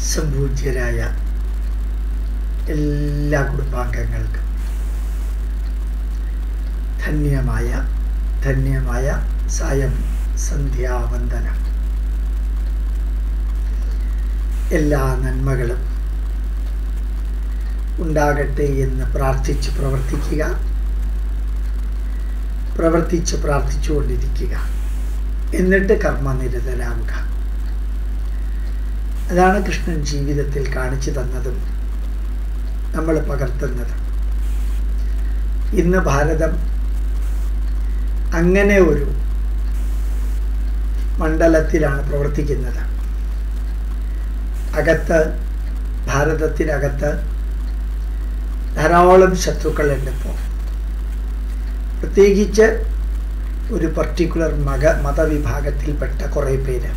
സംപൂജ്യരായ എല്ലാ കുടുംബാംഗങ്ങൾക്കും ധന്യമായ ധന്യമായ സായം സന്ധ്യാവന്ദനം എല്ലാ നന്മകളും ഉണ്ടാകട്ടെ എന്ന് പ്രാർത്ഥിച്ച് പ്രവർത്തിക്കുക പ്രവർത്തിച്ച് പ്രാർത്ഥിച്ചുകൊണ്ടിരിക്കുക എന്നിട്ട് കർമ്മനിരതരാവുക അതാണ് കൃഷ്ണൻ ജീവിതത്തിൽ കാണിച്ചു തന്നതും നമ്മൾ പകർത്തുന്നതും ഇന്ന് ഭാരതം അങ്ങനെ ഒരു മണ്ഡലത്തിലാണ് പ്രവർത്തിക്കുന്നത് അകത്ത് ഭാരതത്തിനകത്ത് ധാരാളം ശത്രുക്കളുണ്ട് ഇപ്പോൾ പ്രത്യേകിച്ച് ഒരു പർട്ടിക്കുലർ മക മതവിഭാഗത്തിൽപ്പെട്ട കുറേ പേര്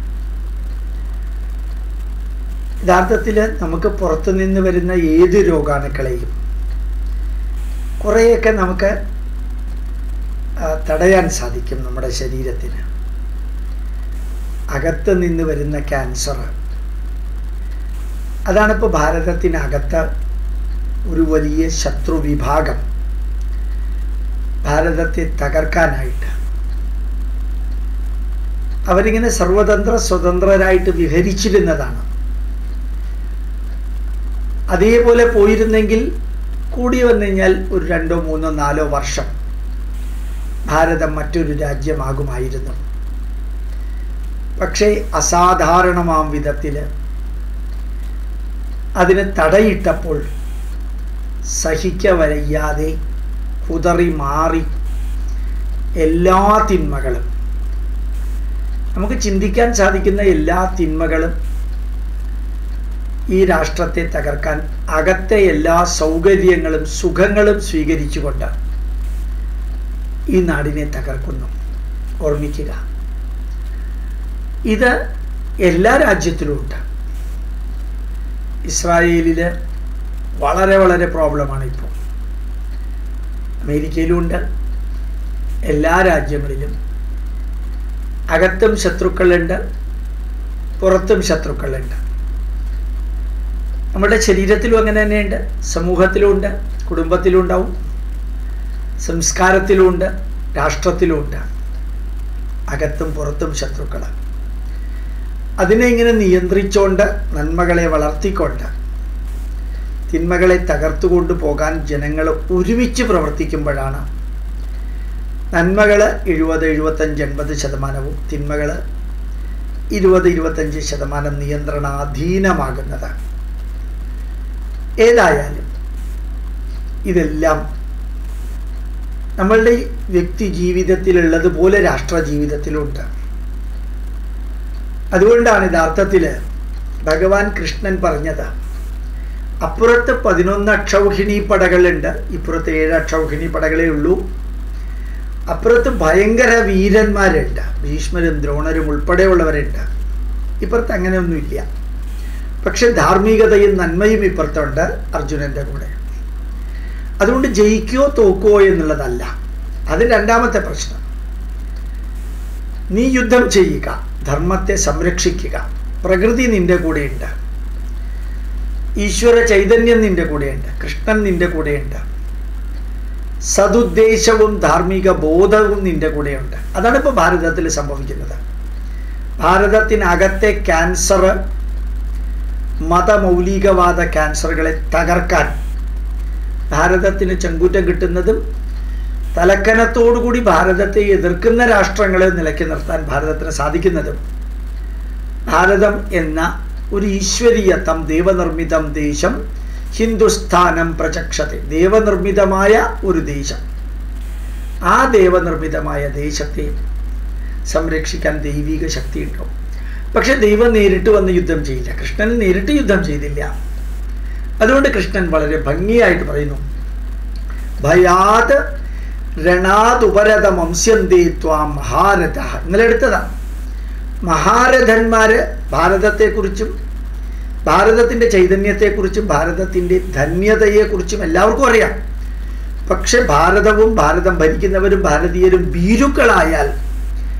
യഥാർത്ഥത്തിൽ നമുക്ക് പുറത്തുനിന്ന് വരുന്ന ഏത് രോഗാണുക്കളെയും കുറേയൊക്കെ നമുക്ക് തടയാൻ സാധിക്കും നമ്മുടെ ശരീരത്തിന് അകത്ത് നിന്ന് വരുന്ന ക്യാൻസർ അതാണിപ്പോൾ ഭാരതത്തിനകത്ത് ഒരു വലിയ ശത്രു വിഭാഗം ഭാരതത്തെ തകർക്കാനായിട്ട് അവരിങ്ങനെ സർവതന്ത്ര സ്വതന്ത്രരായിട്ട് വിഹരിച്ചിരുന്നതാണ് അതേപോലെ പോയിരുന്നെങ്കിൽ കൂടി വന്നു കഴിഞ്ഞാൽ ഒരു രണ്ടോ മൂന്നോ നാലോ വർഷം ഭാരതം മറ്റൊരു രാജ്യമാകുമായിരുന്നു പക്ഷേ അസാധാരണമാം വിധത്തിൽ അതിന് തടയിട്ടപ്പോൾ സഹിക്ക വയ്യാതെ കുതറി മാറി എല്ലാ തിന്മകളും നമുക്ക് ചിന്തിക്കാൻ സാധിക്കുന്ന എല്ലാ തിന്മകളും ഈ രാഷ്ട്രത്തെ തകർക്കാൻ അകത്തെ എല്ലാ സൗകര്യങ്ങളും സുഖങ്ങളും സ്വീകരിച്ചുകൊണ്ട് ഈ നാടിനെ തകർക്കുന്നു ഓർമ്മിക്കുക ഇത് എല്ലാ രാജ്യത്തിലും ഉണ്ട് ഇസ്രായേലിൽ വളരെ വളരെ പ്രോബ്ലമാണ് ഇപ്പോൾ അമേരിക്കയിലുമുണ്ട് എല്ലാ രാജ്യങ്ങളിലും അകത്തും ശത്രുക്കളുണ്ട് പുറത്തും ശത്രുക്കളുണ്ട് നമ്മുടെ ശരീരത്തിലും അങ്ങനെ തന്നെയുണ്ട് സമൂഹത്തിലുമുണ്ട് കുടുംബത്തിലും ഉണ്ടാവും സംസ്കാരത്തിലുമുണ്ട് രാഷ്ട്രത്തിലുമുണ്ട് അകത്തും പുറത്തും ശത്രുക്കൾ അതിനെ ഇങ്ങനെ നിയന്ത്രിച്ചുകൊണ്ട് നന്മകളെ വളർത്തിക്കൊണ്ട് തിന്മകളെ തകർത്തുകൊണ്ട് പോകാൻ ജനങ്ങൾ ഒരുമിച്ച് പ്രവർത്തിക്കുമ്പോഴാണ് നന്മകൾ എഴുപത് എഴുപത്തഞ്ച് എൺപത് ശതമാനവും തിന്മകൾ ഇരുപത് ഇരുപത്തഞ്ച് ശതമാനം നിയന്ത്രണാധീനമാകുന്നത് ഏതായാലും ഇതെല്ലാം നമ്മളുടെ വ്യക്തി ജീവിതത്തിലുള്ളതുപോലെ രാഷ്ട്ര ജീവിതത്തിലുണ്ട് അതുകൊണ്ടാണ് യഥാർത്ഥത്തിൽ ഭഗവാൻ കൃഷ്ണൻ പറഞ്ഞത് അപ്പുറത്ത് പതിനൊന്ന് അക്ഷൗഹിണി പടകളുണ്ട് ഇപ്പുറത്ത് ഏഴ് അക്ഷൗഹിണി പടകളേ ഉള്ളൂ അപ്പുറത്ത് ഭയങ്കര വീരന്മാരുണ്ട് ഭീഷ്മരും ദ്രോണരും ഉൾപ്പെടെയുള്ളവരുണ്ട് ഇപ്പുറത്ത് അങ്ങനെയൊന്നുമില്ല പക്ഷെ ധാർമ്മികതയും നന്മയും ഇപ്പുറത്തുണ്ട് അർജുനന്റെ കൂടെ അതുകൊണ്ട് ജയിക്കോ തോക്കോ എന്നുള്ളതല്ല അത് രണ്ടാമത്തെ പ്രശ്നം നീ യുദ്ധം ചെയ്യുക ധർമ്മത്തെ സംരക്ഷിക്കുക പ്രകൃതി നിന്റെ കൂടെയുണ്ട് ഈശ്വര ചൈതന്യം നിന്റെ കൂടെയുണ്ട് കൃഷ്ണൻ നിന്റെ കൂടെയുണ്ട് സതുദ്ദേശവും ധാർമ്മിക ബോധവും നിന്റെ കൂടെയുണ്ട് അതാണ് ഇപ്പോൾ ഭാരതത്തിൽ സംഭവിക്കുന്നത് ഭാരതത്തിനകത്തെ ക്യാൻസർ മതമൗലികവാദ ക്യാൻസറുകളെ തകർക്കാൻ ഭാരതത്തിന് ചെങ്കൂറ്റം കിട്ടുന്നതും തലക്കനത്തോടുകൂടി ഭാരതത്തെ എതിർക്കുന്ന രാഷ്ട്രങ്ങളെ നിലയ്ക്ക് നിർത്താൻ ഭാരതത്തിന് സാധിക്കുന്നതും ഭാരതം എന്ന ഒരു ഈശ്വരീയത്വം ദേവനിർമ്മിതം ദേശം ഹിന്ദുസ്ഥാനം പ്രചക്ഷത്തെ ദേവനിർമ്മിതമായ ഒരു ദേശം ആ ദേവനിർമ്മിതമായ ദേശത്തെ സംരക്ഷിക്കാൻ ദൈവിക ശക്തി ഉണ്ടാവും പക്ഷെ ദൈവം നേരിട്ട് വന്ന് യുദ്ധം ചെയ്യില്ല കൃഷ്ണൻ നേരിട്ട് യുദ്ധം ചെയ്തില്ല അതുകൊണ്ട് കൃഷ്ണൻ വളരെ ഭംഗിയായിട്ട് പറയുന്നു ഭയാത് രണാതുപരത വംസ്യന്തേ ത്വാം മഹാരഥ ഇന്നലെ എടുത്തതാണ് മഹാരഥന്മാര് ഭാരതത്തെക്കുറിച്ചും ഭാരതത്തിൻ്റെ ചൈതന്യത്തെക്കുറിച്ചും ഭാരതത്തിൻ്റെ ധന്യതയെക്കുറിച്ചും എല്ലാവർക്കും അറിയാം പക്ഷെ ഭാരതവും ഭാരതം ഭരിക്കുന്നവരും ഭാരതീയരും ഭീരുക്കളായാൽ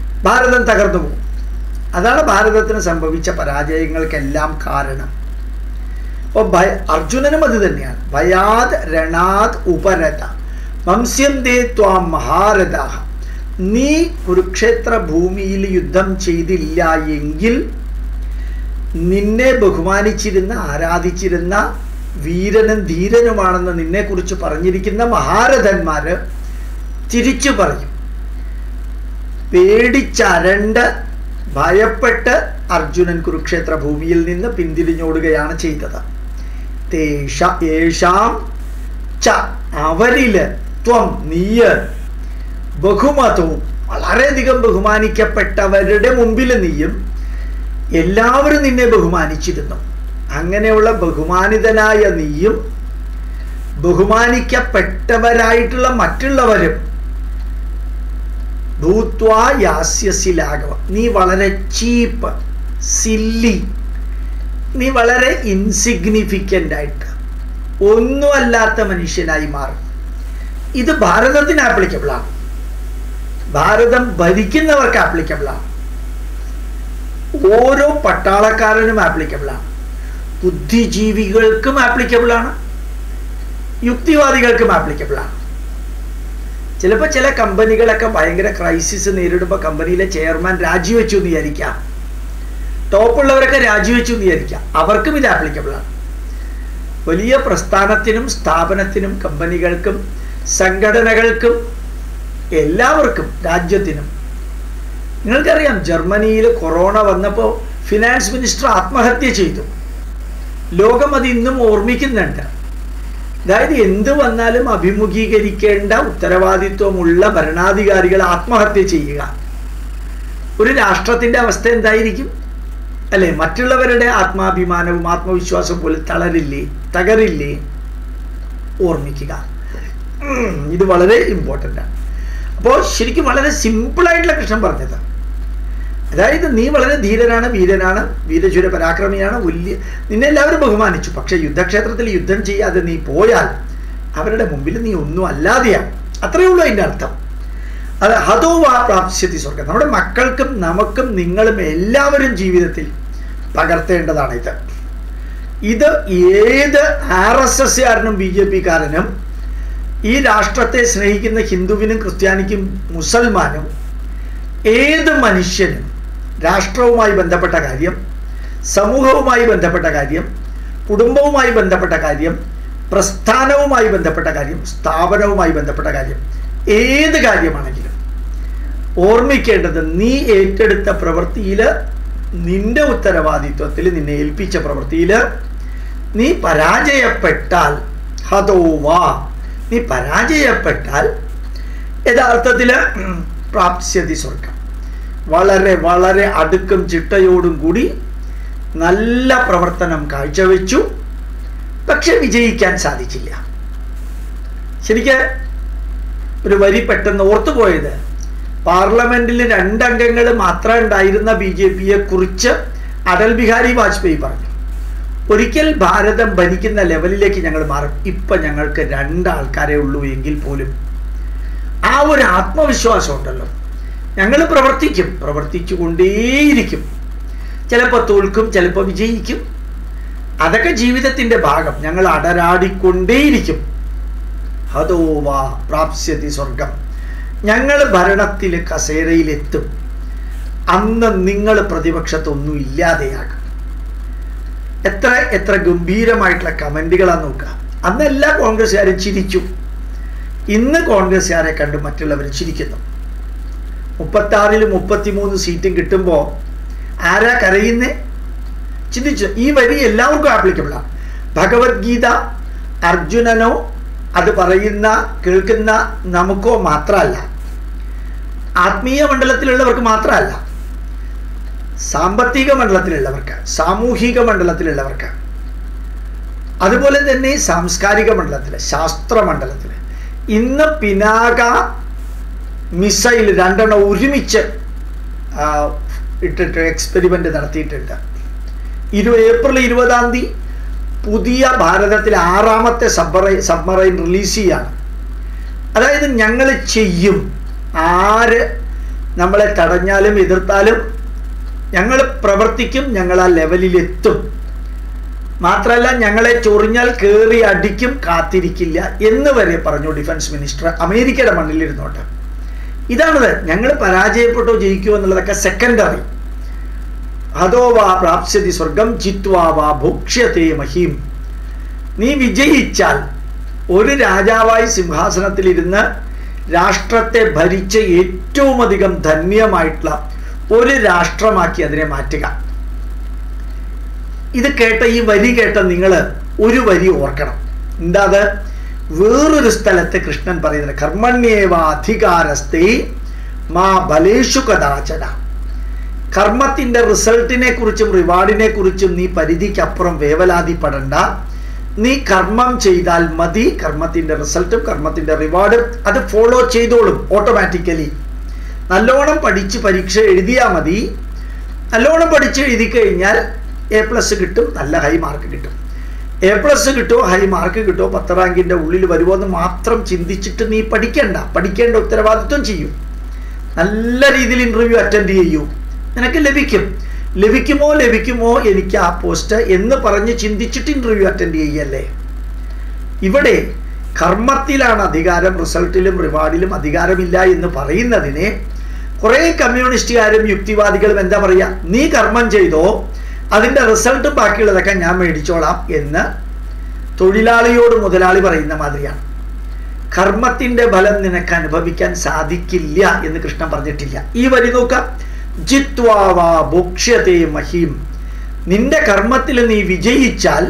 ഭാരതം തകർന്നു പോകും അതാണ് ഭാരതത്തിന് സംഭവിച്ച പരാജയങ്ങൾക്കെല്ലാം കാരണം അപ്പോൾ ഭയ അർജുനനും അത് തന്നെയാണ് ഭയാത് രണാത് ഉപരത വംസ്യം ദേ ത്വാം മഹാരഥ നീ കുരുക്ഷേത്ര ഭൂമിയിൽ യുദ്ധം ചെയ്തില്ല എങ്കിൽ നിന്നെ ബഹുമാനിച്ചിരുന്ന ആരാധിച്ചിരുന്ന വീരനും ധീരനുമാണെന്ന് നിന്നെക്കുറിച്ച് പറഞ്ഞിരിക്കുന്ന മഹാരഥന്മാര് തിരിച്ചു പറയും പേടിച്ചരണ്ട് ഭയപ്പെട്ട് അർജുനൻ കുരുക്ഷേത്ര ഭൂമിയിൽ നിന്ന് പിന്തിരിഞ്ഞോടുകയാണ് ചെയ്തത് തേഷ യേഷാം ച അവരില് ത്വം നീയ് ബഹുമതവും വളരെയധികം ബഹുമാനിക്കപ്പെട്ടവരുടെ മുമ്പിൽ നീയും എല്ലാവരും നിന്നെ ബഹുമാനിച്ചിരുന്നു അങ്ങനെയുള്ള ബഹുമാനിതനായ നീയും ബഹുമാനിക്കപ്പെട്ടവരായിട്ടുള്ള മറ്റുള്ളവരും ഭൂത്വാ യാസ്യസി ലാഘവം നീ വളരെ ചീപ്പ് സില്ലി നീ വളരെ ഇൻസിഗ്നിഫിക്കൻ്റ് ആയിട്ട് ഒന്നുമല്ലാത്ത മനുഷ്യനായി മാറും ഇത് ഭാരതത്തിന് ആപ്ലിക്കബിൾ ആണ് ഭാരതം ഭരിക്കുന്നവർക്ക് ആപ്ലിക്കബിൾ ആണ് ഓരോ പട്ടാളക്കാരനും ആപ്ലിക്കബിൾ ആണ് ബുദ്ധിജീവികൾക്കും ആപ്ലിക്കബിൾ ആണ് യുക്തിവാദികൾക്കും ആപ്ലിക്കബിൾ ആണ് ചിലപ്പോൾ ചില കമ്പനികളൊക്കെ ഭയങ്കര ക്രൈസിസ് നേരിടുമ്പോൾ കമ്പനിയിലെ ചെയർമാൻ രാജിവെച്ചു എന്ന് വിചാരിക്കാം ടോപ്പുള്ളവരൊക്കെ രാജിവെച്ചു എന്ന് വിചാരിക്കാം അവർക്കും ഇത് ആപ്ലിക്കബിൾ ആണ് വലിയ പ്രസ്ഥാനത്തിനും സ്ഥാപനത്തിനും കമ്പനികൾക്കും സംഘടനകൾക്കും എല്ലാവർക്കും രാജ്യത്തിനും നിങ്ങൾക്കറിയാം ജർമ്മനിയിൽ കൊറോണ വന്നപ്പോൾ ഫിനാൻസ് മിനിസ്റ്റർ ആത്മഹത്യ ചെയ്തു ലോകം അത് ഇന്നും ഓർമ്മിക്കുന്നുണ്ട് അതായത് എന്ത് വന്നാലും അഭിമുഖീകരിക്കേണ്ട ഉത്തരവാദിത്വമുള്ള ഭരണാധികാരികൾ ആത്മഹത്യ ചെയ്യുക ഒരു രാഷ്ട്രത്തിന്റെ അവസ്ഥ എന്തായിരിക്കും അല്ലെ മറ്റുള്ളവരുടെ ആത്മാഭിമാനവും ആത്മവിശ്വാസവും പോലെ തളരില്ലേ തകരില്ലേ ഓർമ്മിക്കുക ഇത് വളരെ ഇമ്പോർട്ടൻ്റ് ആണ് അപ്പോൾ ശരിക്കും വളരെ സിമ്പിളായിട്ടുള്ള കൃഷ്ണൻ പറഞ്ഞത് അതായത് നീ വളരെ ധീരനാണ് വീരനാണ് വീരശൂര പരാക്രമിയാണ് വലിയ നിന്നെ എല്ലാവരും ബഹുമാനിച്ചു പക്ഷെ യുദ്ധക്ഷേത്രത്തിൽ യുദ്ധം ചെയ്യാതെ നീ പോയാൽ അവരുടെ മുമ്പിൽ നീ ഒന്നും അല്ലാതെയാണ് അത്രയേ ഉള്ളൂ അതിൻ്റെ അർത്ഥം അത് ഹതോ വാ പ്രാപ്സ്യത്തി സ്വർഗം നമ്മുടെ മക്കൾക്കും നമുക്കും നിങ്ങളും എല്ലാവരും ജീവിതത്തിൽ പകർത്തേണ്ടതാണ് ഇത് ഇത് ഏത് ആർ എസ് എസ്കാരനും ബി ജെ പിക്കാരനും ഈ രാഷ്ട്രത്തെ സ്നേഹിക്കുന്ന ഹിന്ദുവിനും ക്രിസ്ത്യാനിക്കും മുസൽമാനും ഏത് മനുഷ്യനും രാഷ്ട്രവുമായി ബന്ധപ്പെട്ട കാര്യം സമൂഹവുമായി ബന്ധപ്പെട്ട കാര്യം കുടുംബവുമായി ബന്ധപ്പെട്ട കാര്യം പ്രസ്ഥാനവുമായി ബന്ധപ്പെട്ട കാര്യം സ്ഥാപനവുമായി ബന്ധപ്പെട്ട കാര്യം ഏത് കാര്യമാണെങ്കിലും ഓർമ്മിക്കേണ്ടത് നീ ഏറ്റെടുത്ത പ്രവൃത്തിയിൽ നിന്റെ ഉത്തരവാദിത്വത്തിൽ നിന്നെ ഏൽപ്പിച്ച പ്രവൃത്തിയിൽ നീ പരാജയപ്പെട്ടാൽ ഹതോവാ നീ പരാജയപ്പെട്ടാൽ യഥാർത്ഥത്തിൽ പ്രാപ്സ്യതി സ്വർഗം വളരെ വളരെ അടുക്കും ചിട്ടയോടും കൂടി നല്ല പ്രവർത്തനം കാഴ്ചവെച്ചു പക്ഷെ വിജയിക്കാൻ സാധിച്ചില്ല ശരിക്ക് ഒരു വരി പെട്ടെന്ന് ഓർത്തുപോയത് പാർലമെന്റിൽ രണ്ടംഗങ്ങൾ മാത്രം ഉണ്ടായിരുന്ന ബി ജെ പിയെ കുറിച്ച് അടൽ ബിഹാരി വാജ്പേയി പറഞ്ഞു ഒരിക്കൽ ഭാരതം ഭരിക്കുന്ന ലെവലിലേക്ക് ഞങ്ങൾ മാറും ഇപ്പൊ ഞങ്ങൾക്ക് രണ്ടാൾക്കാരേ ഉള്ളൂ എങ്കിൽ പോലും ആ ഒരു ആത്മവിശ്വാസം ഉണ്ടല്ലോ ഞങ്ങൾ പ്രവർത്തിക്കും പ്രവർത്തിച്ചു കൊണ്ടേയിരിക്കും ചിലപ്പോൾ തോൽക്കും ചിലപ്പോൾ വിജയിക്കും അതൊക്കെ ജീവിതത്തിന്റെ ഭാഗം ഞങ്ങൾ അടരാടിക്കൊണ്ടേയിരിക്കും ഹതോവാ പ്രാപ്സ്യതി സ്വർഗം ഞങ്ങൾ ഭരണത്തിൽ കസേരയിലെത്തും അന്ന് നിങ്ങൾ പ്രതിപക്ഷത്തൊന്നും ഇല്ലാതെയാകും എത്ര എത്ര ഗംഭീരമായിട്ടുള്ള കമന്റുകളാണ് നോക്കുക അന്ന് എല്ലാ കോൺഗ്രസ്സുകാരും ചിരിച്ചു ഇന്ന് കോൺഗ്രസ്സുകാരെ കണ്ട് മറ്റുള്ളവർ ചിരിക്കുന്നു മുപ്പത്തി ആറിലും മുപ്പത്തിമൂന്ന് സീറ്റും കിട്ടുമ്പോൾ ആരാ കരയുന്നേ ചിന്തിച്ചു ഈ വരി എല്ലാവർക്കും ആപ്ലിക്കബിളാണ് ഭഗവത്ഗീത അർജുനനോ അത് പറയുന്ന കേൾക്കുന്ന നമുക്കോ മാത്രമല്ല ആത്മീയ മണ്ഡലത്തിലുള്ളവർക്ക് മാത്രമല്ല സാമ്പത്തിക മണ്ഡലത്തിലുള്ളവർക്ക് സാമൂഹിക മണ്ഡലത്തിലുള്ളവർക്ക് അതുപോലെ തന്നെ സാംസ്കാരിക മണ്ഡലത്തിൽ ശാസ്ത്ര മണ്ഡലത്തിൽ ഇന്ന് പിനാക മിസൈൽ രണ്ടെണ്ണം ഒരുമിച്ച് ഇട്ടിട്ട് എക്സ്പെരിമെൻ്റ് നടത്തിയിട്ടുണ്ട് ഇരു ഏപ്രിൽ ഇരുപതാം തീയതി പുതിയ ഭാരതത്തിലെ ആറാമത്തെ സബ്മറൈൻ സബ്മറൈൻ റിലീസ് ചെയ്യാണ് അതായത് ഞങ്ങൾ ചെയ്യും ആര് നമ്മളെ തടഞ്ഞാലും എതിർത്താലും ഞങ്ങൾ പ്രവർത്തിക്കും ഞങ്ങൾ ആ ലെവലിലെത്തും മാത്രമല്ല ഞങ്ങളെ ചൊറിഞ്ഞാൽ കയറി അടിക്കും കാത്തിരിക്കില്ല എന്ന് വരെ പറഞ്ഞു ഡിഫൻസ് മിനിസ്റ്റർ അമേരിക്കയുടെ മണ്ണിലിരുന്നോട്ട് ഇതാണത് ഞങ്ങൾ പരാജയപ്പെട്ടോ ജയിക്കുമോ എന്നുള്ളതൊക്കെ സെക്കൻഡറി അതോ വാ പ്രാപ്സ്യതി സ്വർഗം ജിത്വാ വാ ഭോക്ഷ്യത്തെ മഹീം നീ വിജയിച്ചാൽ ഒരു രാജാവായി സിംഹാസനത്തിലിരുന്ന് രാഷ്ട്രത്തെ ഭരിച്ച് ഏറ്റവും അധികം ധന്യമായിട്ടുള്ള ഒരു രാഷ്ട്രമാക്കി അതിനെ മാറ്റുക ഇത് കേട്ട ഈ വരി കേട്ട നിങ്ങൾ ഒരു വരി ഓർക്കണം എന്താ അത് വേറൊരു സ്ഥലത്ത് കൃഷ്ണൻ പറയുന്നത് കർമ്മണ്യേവ അധികാരസ്ഥേ മാ ബലേഷു കഥാചന കർമ്മത്തിന്റെ റിസൾട്ടിനെ കുറിച്ചും റിവാർഡിനെ കുറിച്ചും നീ പരിധിക്കപ്പുറം വേവലാതിപ്പെടണ്ട നീ കർമ്മം ചെയ്താൽ മതി കർമ്മത്തിന്റെ റിസൾട്ടും കർമ്മത്തിന്റെ റിവാർഡും അത് ഫോളോ ചെയ്തോളും ഓട്ടോമാറ്റിക്കലി നല്ലോണം പഠിച്ച് പരീക്ഷ എഴുതിയാൽ മതി നല്ലോണം പഠിച്ച് എഴുതി കഴിഞ്ഞാൽ എ പ്ലസ് കിട്ടും നല്ല ഹൈ മാർക്ക് കിട്ടും എ പ്ലസ് കിട്ടുമോ ഹൈ മാർക്ക് കിട്ടുമോ പത്ത് റാങ്കിൻ്റെ ഉള്ളിൽ വരുമോ എന്ന് മാത്രം ചിന്തിച്ചിട്ട് നീ പഠിക്കണ്ട പഠിക്കേണ്ട ഉത്തരവാദിത്വം ചെയ്യും നല്ല രീതിയിൽ ഇൻ്റർവ്യൂ അറ്റൻഡ് ചെയ്യൂ നിനക്ക് ലഭിക്കും ലഭിക്കുമോ ലഭിക്കുമോ എനിക്ക് ആ പോസ്റ്റ് എന്ന് പറഞ്ഞ് ചിന്തിച്ചിട്ട് ഇൻ്റർവ്യൂ അറ്റൻഡ് ചെയ്യല്ലേ ഇവിടെ കർമ്മത്തിലാണ് അധികാരം റിസൾട്ടിലും റിവാർഡിലും അധികാരമില്ല എന്ന് പറയുന്നതിനെ കുറേ കമ്മ്യൂണിസ്റ്റുകാരും യുക്തിവാദികളും എന്താ പറയുക നീ കർമ്മം ചെയ്തോ അതിൻ്റെ റിസൾട്ട് ബാക്കിയുള്ളതൊക്കെ ഞാൻ മേടിച്ചോളാം എന്ന് തൊഴിലാളിയോട് മുതലാളി പറയുന്ന മാതിരിയാണ് കർമ്മത്തിന്റെ ഫലം നിനക്ക് അനുഭവിക്കാൻ സാധിക്കില്ല എന്ന് കൃഷ്ണൻ പറഞ്ഞിട്ടില്ല ഈ വരി നോക്കാം ജിത്വാവാ ഭോക്ഷ്യത്തെ മഹീം നിന്റെ കർമ്മത്തിൽ നീ വിജയിച്ചാൽ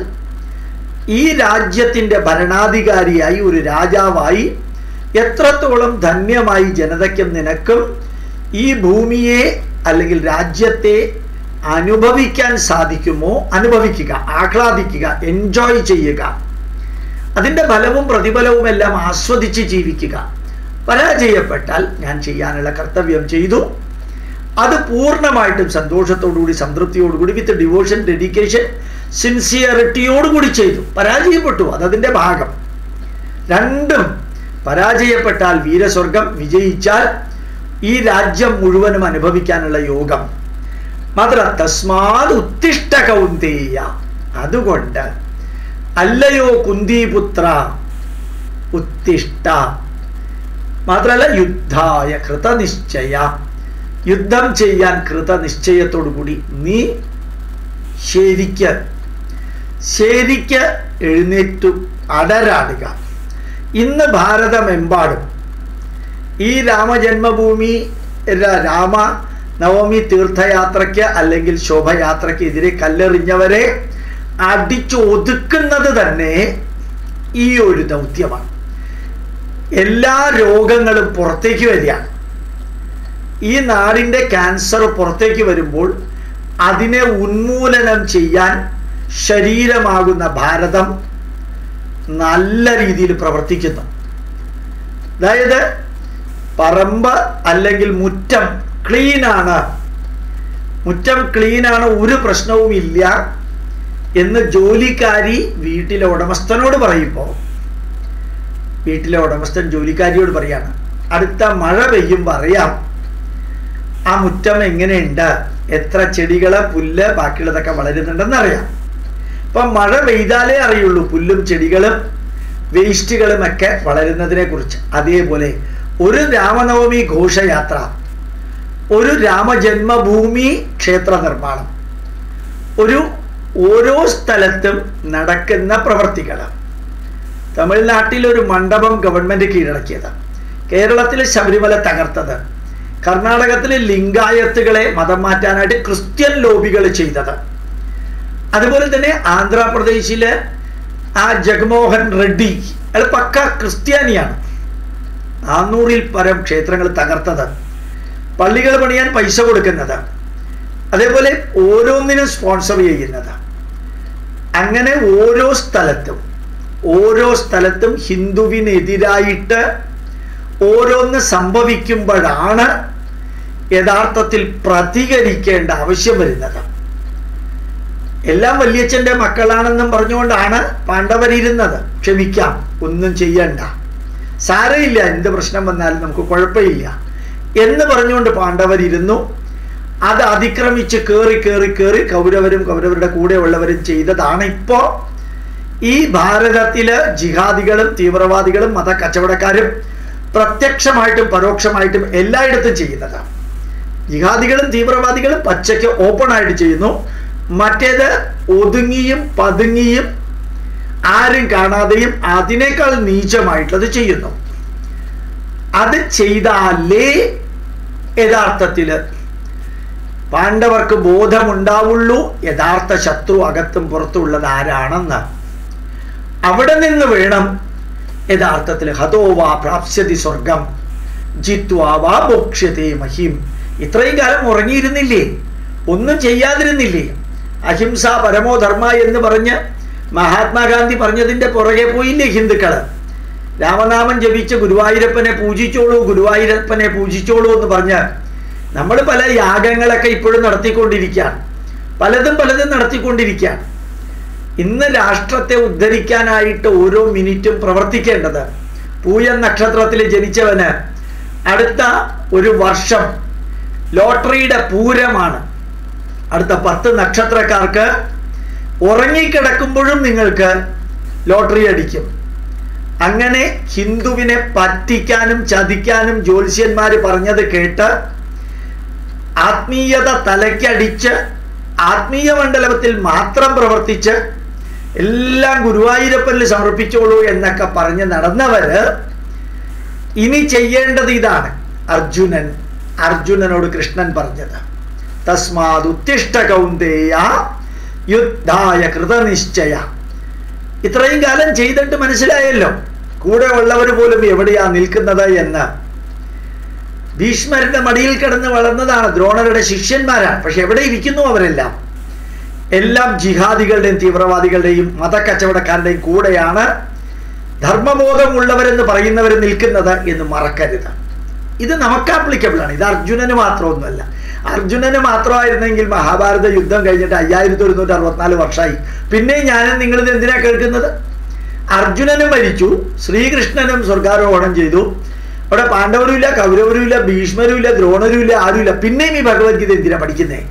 ഈ രാജ്യത്തിന്റെ ഭരണാധികാരിയായി ഒരു രാജാവായി എത്രത്തോളം ധന്യമായി ജനതയ്ക്കും നിനക്കും ഈ ഭൂമിയെ അല്ലെങ്കിൽ രാജ്യത്തെ അനുഭവിക്കാൻ സാധിക്കുമോ അനുഭവിക്കുക ആഹ്ലാദിക്കുക എൻജോയ് ചെയ്യുക അതിൻ്റെ ഫലവും പ്രതിഫലവും എല്ലാം ആസ്വദിച്ച് ജീവിക്കുക പരാജയപ്പെട്ടാൽ ഞാൻ ചെയ്യാനുള്ള കർത്തവ്യം ചെയ്തു അത് പൂർണ്ണമായിട്ടും സന്തോഷത്തോടുകൂടി സംതൃപ്തിയോടുകൂടി വിത്ത് ഡിവോഷൻ ഡെഡിക്കേഷൻ സിൻസിയറിറ്റിയോടുകൂടി ചെയ്തു പരാജയപ്പെട്ടു അതതിൻ്റെ ഭാഗം രണ്ടും പരാജയപ്പെട്ടാൽ വീരസ്വർഗം വിജയിച്ചാൽ ഈ രാജ്യം മുഴുവനും അനുഭവിക്കാനുള്ള യോഗം മാത്ര തസ്മാത് ഉത്തിഷ്ട കൗന്ദേയ അതുകൊണ്ട് അല്ലയോ കുന്തിപുത്ര ഉത്തിഷ്ട മാത്രമല്ല യുദ്ധായ കൃതനിശ്ചയ യുദ്ധം ചെയ്യാൻ കൃതനിശ്ചയത്തോടുകൂടി നീ ശരിക്ക് ശരിക്ക് എഴുന്നേറ്റു അടരാടുക ഇന്ന് ഭാരതമെമ്പാടും ഈ രാമജന്മഭൂമി രാമ നവമി തീർത്ഥയാത്രയ്ക്ക് അല്ലെങ്കിൽ ശോഭയാത്രയ്ക്ക് എതിരെ കല്ലെറിഞ്ഞവരെ അടിച്ചു ഒതുക്കുന്നത് തന്നെ ഈ ഒരു ദൗത്യമാണ് എല്ലാ രോഗങ്ങളും പുറത്തേക്ക് വരികയാണ് ഈ നാടിൻ്റെ ക്യാൻസർ പുറത്തേക്ക് വരുമ്പോൾ അതിനെ ഉന്മൂലനം ചെയ്യാൻ ശരീരമാകുന്ന ഭാരതം നല്ല രീതിയിൽ പ്രവർത്തിക്കുന്നു അതായത് പറമ്പ് അല്ലെങ്കിൽ മുറ്റം ക്ലീനാണ് മുറ്റം ക്ലീനാണ് ഒരു പ്രശ്നവും ഇല്ല എന്ന് ജോലിക്കാരി വീട്ടിലെ ഉടമസ്ഥനോട് പറയുമ്പോൾ വീട്ടിലെ ഉടമസ്ഥൻ ജോലിക്കാരിയോട് പറയാണ് അടുത്ത മഴ പെയ്യുമ്പോൾ അറിയാം ആ മുറ്റം എങ്ങനെയുണ്ട് എത്ര ചെടികള് പുല്ല് ബാക്കിയുള്ളതൊക്കെ വളരുന്നുണ്ടെന്ന് അറിയാം അപ്പം മഴ പെയ്താലേ അറിയുള്ളൂ പുല്ലും ചെടികളും വേസ്റ്റുകളും ഒക്കെ വളരുന്നതിനെ കുറിച്ച് അതേപോലെ ഒരു രാമനവമി ഘോഷയാത്ര ഒരു രാമജന്മഭൂമി ക്ഷേത്ര നിർമ്മാണം ഒരു ഓരോ സ്ഥലത്തും നടക്കുന്ന പ്രവർത്തികൾ തമിഴ്നാട്ടിൽ ഒരു മണ്ഡപം ഗവൺമെന്റ് കീഴടക്കിയത് കേരളത്തിൽ ശബരിമല തകർത്തത് കർണാടകത്തിൽ ലിംഗായത്തുകളെ മതം മാറ്റാനായിട്ട് ക്രിസ്ത്യൻ ലോബികൾ ചെയ്തത് അതുപോലെ തന്നെ ആന്ധ്രാപ്രദേശിലെ ആ ജഗ്മോഹൻ റെഡ്ഡി അയാൾ പക്ക ക്രിസ്ത്യാനിയാണ് നാന്നൂറിൽ പരം ക്ഷേത്രങ്ങൾ തകർത്തത് പള്ളികൾ പണിയാൻ പൈസ കൊടുക്കുന്നത് അതേപോലെ ഓരോന്നിനും സ്പോൺസർ ചെയ്യുന്നത് അങ്ങനെ ഓരോ സ്ഥലത്തും ഓരോ സ്ഥലത്തും ഹിന്ദുവിനെതിരായിട്ട് ഓരോന്ന് സംഭവിക്കുമ്പോഴാണ് യഥാർത്ഥത്തിൽ പ്രതികരിക്കേണ്ട ആവശ്യം വരുന്നത് എല്ലാം വല്യച്ഛൻ്റെ മക്കളാണെന്നും പറഞ്ഞുകൊണ്ടാണ് പാണ്ഡവരിരുന്നത് ക്ഷമിക്കാം ഒന്നും ചെയ്യണ്ട സാരമില്ല എന്ത് പ്രശ്നം വന്നാലും നമുക്ക് കുഴപ്പമില്ല എന്ന് പറഞ്ഞുകൊണ്ട് പാണ്ഡവരിരുന്നു അത് അതിക്രമിച്ച് കയറി കയറി കയറി കൗരവരും കൗരവരുടെ കൂടെയുള്ളവരും ചെയ്തതാണ് ഇപ്പോ ഈ ഭാരതത്തില് ജിഹാദികളും തീവ്രവാദികളും മത കച്ചവടക്കാരും പ്രത്യക്ഷമായിട്ടും പരോക്ഷമായിട്ടും എല്ലായിടത്തും ചെയ്യുന്നതാണ് ജിഹാദികളും തീവ്രവാദികളും പച്ചയ്ക്ക് ഓപ്പൺ ആയിട്ട് ചെയ്യുന്നു മറ്റേത് ഒതുങ്ങിയും പതുങ്ങിയും ആരും കാണാതെയും അതിനേക്കാൾ നീചമായിട്ടുള്ളത് ചെയ്യുന്നു അത് ചെയ്താലേ യഥാർത്ഥത്തില് പാണ്ഡവർക്ക് ബോധമുണ്ടാവുള്ളൂ യഥാർത്ഥ ശത്രു അകത്തും പുറത്തുള്ളത് ആരാണെന്ന് അവിടെ നിന്ന് വേണം യഥാർത്ഥത്തിൽ ഹതോവാ പ്രാപ്സ്യതി സ്വർഗം ജിത്വാവാ ഭോക്ഷ്യത്തെ മഹിം ഇത്രയും കാലം ഉറങ്ങിയിരുന്നില്ലേ ഒന്നും ചെയ്യാതിരുന്നില്ലേ അഹിംസ പരമോ ധർമ്മ എന്ന് പറഞ്ഞ് മഹാത്മാഗാന്ധി പറഞ്ഞതിന്റെ പുറകെ പോയില്ലേ ഹിന്ദുക്കള് രാമനാമം ജപിച്ച് ഗുരുവായൂരപ്പനെ പൂജിച്ചോളൂ ഗുരുവായൂരപ്പനെ പൂജിച്ചോളൂ എന്ന് പറഞ്ഞ് നമ്മൾ പല യാഗങ്ങളൊക്കെ ഇപ്പോഴും നടത്തിക്കൊണ്ടിരിക്കുകയാണ് പലതും പലതും നടത്തിക്കൊണ്ടിരിക്കുകയാണ് ഇന്ന് രാഷ്ട്രത്തെ ഉദ്ധരിക്കാനായിട്ട് ഓരോ മിനിറ്റും പ്രവർത്തിക്കേണ്ടത് പൂയ നക്ഷത്രത്തിൽ ജനിച്ചവന് അടുത്ത ഒരു വർഷം ലോട്ടറിയുടെ പൂരമാണ് അടുത്ത പത്ത് നക്ഷത്രക്കാർക്ക് ഉറങ്ങിക്കിടക്കുമ്പോഴും നിങ്ങൾക്ക് ലോട്ടറി അടിക്കും അങ്ങനെ ഹിന്ദുവിനെ പറ്റിക്കാനും ചതിക്കാനും ജ്യോത്സ്യന്മാർ പറഞ്ഞത് കേട്ട് ആത്മീയത തലയ്ക്കടിച്ച് ആത്മീയ മണ്ഡലത്തിൽ മാത്രം പ്രവർത്തിച്ച് എല്ലാം ഗുരുവായൂരപ്പനിൽ സമർപ്പിച്ചോളൂ എന്നൊക്കെ പറഞ്ഞ് നടന്നവര് ഇനി ചെയ്യേണ്ടത് ഇതാണ് അർജുനൻ അർജുനനോട് കൃഷ്ണൻ പറഞ്ഞത് തസ്മാത് ഉത്തിഷ്ട കൗന്ദേയ യുദ്ധായ കൃതനിശ്ചയ ഇത്രയും കാലം ചെയ്തിട്ട് മനസ്സിലായല്ലോ കൂടെ ഉള്ളവർ പോലും എവിടെയാ നിൽക്കുന്നത് എന്ന് ഭീഷ്മരുടെ മടിയിൽ കിടന്ന് വളർന്നതാണ് ദ്രോണരുടെ ശിഷ്യന്മാരാണ് പക്ഷെ എവിടെ ഇരിക്കുന്നു അവരെല്ലാം എല്ലാം ജിഹാദികളുടെയും തീവ്രവാദികളുടെയും മതക്കച്ചവടക്കാരുടെയും കൂടെയാണ് ധർമ്മബോധമുള്ളവരെന്ന് പറയുന്നവർ നിൽക്കുന്നത് എന്ന് മറക്കരുത് ഇത് നമുക്ക് ആപ്ലിക്കബിൾ ആണ് ഇത് അർജുനന് മാത്രമൊന്നുമല്ല അർജുനന് മാത്രമായിരുന്നെങ്കിൽ മഹാഭാരത യുദ്ധം കഴിഞ്ഞിട്ട് അയ്യായിരത്തി ഒരുന്നൂറ്റി അറുപത്തിനാല് വർഷമായി പിന്നെ ഞാനും നിങ്ങളിത് എന്തിനാ കേൾക്കുന്നത് അർജുനനും മരിച്ചു ശ്രീകൃഷ്ണനും സ്വർഗാരോഹണം ചെയ്തു അവിടെ പാണ്ഡവരും ഇല്ല കൗരവരും ഇല്ല ഭീഷ്മരും ഇല്ല ദ്രോണരും ഇല്ല ആരുമില്ല പിന്നെയും ഈ ഭഗവത്ഗീത എന്തിനാ പഠിക്കുന്നേ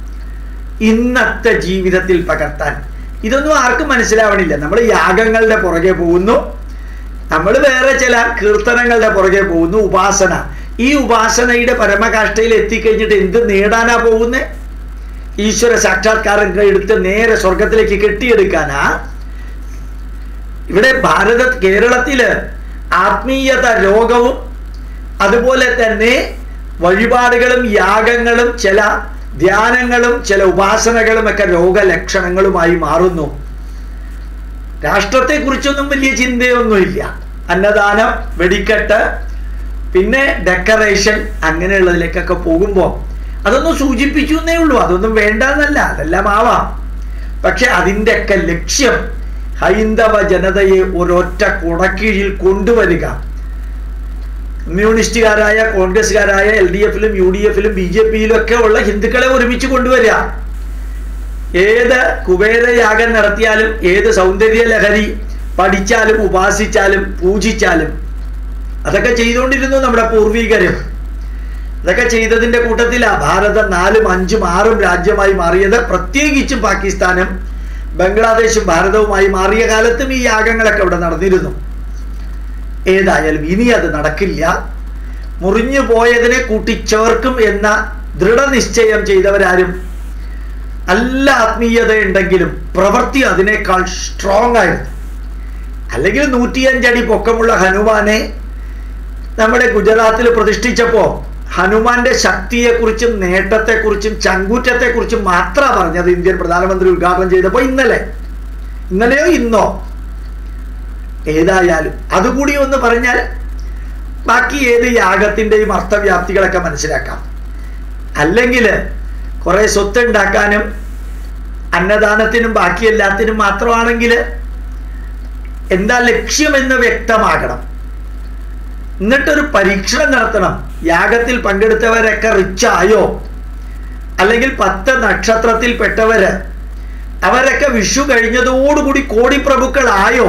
ഇന്നത്തെ ജീവിതത്തിൽ പകർത്താൻ ഇതൊന്നും ആർക്കും മനസ്സിലാവണില്ല നമ്മൾ യാഗങ്ങളുടെ പുറകെ പോകുന്നു നമ്മൾ വേറെ ചില കീർത്തനങ്ങളുടെ പുറകെ പോകുന്നു ഉപാസന ഈ ഉപാസനയുടെ പരമകാഷ്ഠയിൽ എത്തിക്കഴിഞ്ഞിട്ട് എന്ത് നേടാനാ പോകുന്നേ ഈശ്വര സാക്ഷാത്കാരം എടുത്ത് നേരെ സ്വർഗത്തിലേക്ക് കെട്ടിയെടുക്കാനാ ഇവിടെ ഭാരത കേരളത്തില് ആത്മീയത രോഗവും അതുപോലെ തന്നെ വഴിപാടുകളും യാഗങ്ങളും ചില ധ്യാനങ്ങളും ചില ഉപാസനകളും ഒക്കെ രോഗലക്ഷണങ്ങളുമായി മാറുന്നു രാഷ്ട്രത്തെ കുറിച്ചൊന്നും വലിയ ചിന്തയൊന്നുമില്ല അന്നദാനം വെടിക്കെട്ട് പിന്നെ ഡെക്കറേഷൻ അങ്ങനെയുള്ളതിലേക്കൊക്കെ പോകുമ്പോൾ അതൊന്നും സൂചിപ്പിച്ചു എന്നേ ഉള്ളൂ അതൊന്നും വേണ്ടെന്നല്ല അതെല്ലാം ആവാം പക്ഷെ അതിൻ്റെയൊക്കെ ലക്ഷ്യം ഹൈന്ദവ ജനതയെ ഒരൊറ്റ കുടക്കീഴിൽ കൊണ്ടുവരിക കമ്മ്യൂണിസ്റ്റുകാരായ കോൺഗ്രസ്സുകാരായ എൽ ഡി എഫിലും യു ഡി എഫിലും ബി ജെ പിയിലും ഒക്കെ ഉള്ള ഹിന്ദുക്കളെ ഒരുമിച്ച് കൊണ്ടുവരിക ഏത് കുബേരയാഗം നടത്തിയാലും ഏത് സൗന്ദര്യ ലഹരി പഠിച്ചാലും ഉപാസിച്ചാലും പൂജിച്ചാലും അതൊക്കെ ചെയ്തുകൊണ്ടിരുന്നു നമ്മുടെ പൂർവികരും അതൊക്കെ ചെയ്തതിന്റെ കൂട്ടത്തിലാ ഭാരതം നാലും അഞ്ചും ആറും രാജ്യമായി മാറിയത് പ്രത്യേകിച്ചും പാകിസ്ഥാനും ബംഗ്ലാദേശും ഭാരതവുമായി മാറിയ കാലത്തും ഈ യാഗങ്ങളൊക്കെ ഇവിടെ നടന്നിരുന്നു ഏതായാലും ഇനി അത് നടക്കില്ല മുറിഞ്ഞു പോയതിനെ കൂട്ടിച്ചേർക്കും എന്ന ദൃഢനിശ്ചയം ചെയ്തവരാരും നല്ല ആത്മീയത ഉണ്ടെങ്കിലും പ്രവൃത്തി അതിനേക്കാൾ സ്ട്രോങ് ആയിരുന്നു അല്ലെങ്കിൽ നൂറ്റിയഞ്ചടി പൊക്കമുള്ള ഹനുമാനെ നമ്മുടെ ഗുജറാത്തിൽ പ്രതിഷ്ഠിച്ചപ്പോ ഹനുമാന്റെ ശക്തിയെക്കുറിച്ചും നേട്ടത്തെക്കുറിച്ചും ചങ്കൂറ്റത്തെക്കുറിച്ചും മാത്രമാണ് പറഞ്ഞത് ഇന്ത്യൻ പ്രധാനമന്ത്രി ഉദ്ഘാടനം ചെയ്തപ്പോൾ ഇന്നലെ ഇന്നലെയോ ഇന്നോ ഏതായാലും അതുകൂടി ഒന്ന് പറഞ്ഞാൽ ബാക്കി ഏത് യാഗത്തിൻ്റെയും അർത്ഥവ്യാപ്തികളൊക്കെ മനസ്സിലാക്കാം അല്ലെങ്കിൽ കുറെ സ്വത്ത് ഉണ്ടാക്കാനും അന്നദാനത്തിനും ബാക്കി എല്ലാത്തിനും മാത്രമാണെങ്കിൽ എന്താ ലക്ഷ്യമെന്ന് വ്യക്തമാകണം എന്നിട്ടൊരു പരീക്ഷണം നടത്തണം യാഗത്തിൽ പങ്കെടുത്തവരൊക്കെ റിച്ച് ആയോ അല്ലെങ്കിൽ പത്ത് നക്ഷത്രത്തിൽ പെട്ടവര് അവരൊക്കെ വിഷു കഴിഞ്ഞതോടുകൂടി കോടിപ്രഭുക്കളായോ